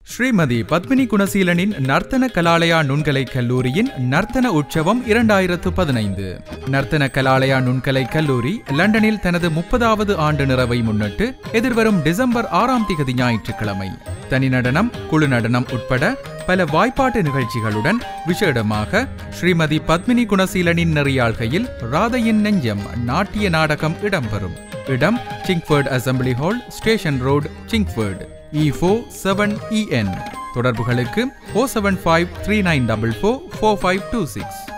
ஸ்ரீமதி பத்மினி குணசீலனின் நர்த்தன கலாலயா நுண்கலை கல்லூரியின் நர்த்தன உற்சவம் இரண்டாயிரத்து பதினைந்து நர்த்தன கலாலயா நுண்கலை கல்லூரி லண்டனில் தனது முப்பதாவது ஆண்டு நிறைவை முன்னிட்டு எதிர்வரும் டிசம்பர் ஆறாம் திகதி ஞாயிற்றுக்கிழமை தனி நடனம் குழு நடனம் உட்பட பல வாய்ப்பாட்டு நிகழ்ச்சிகளுடன் விசேடமாக ஸ்ரீமதி பத்மினி குணசீலனின் நெறியாள்கையில் ராதையின் நெஞ்சம் நாட்டிய நாடகம் இடம்பெறும் இடம் Chingford assembly hall station road Chingford E four seven EN தொடர்புகளுக்கு O seven five three nine double four four five two six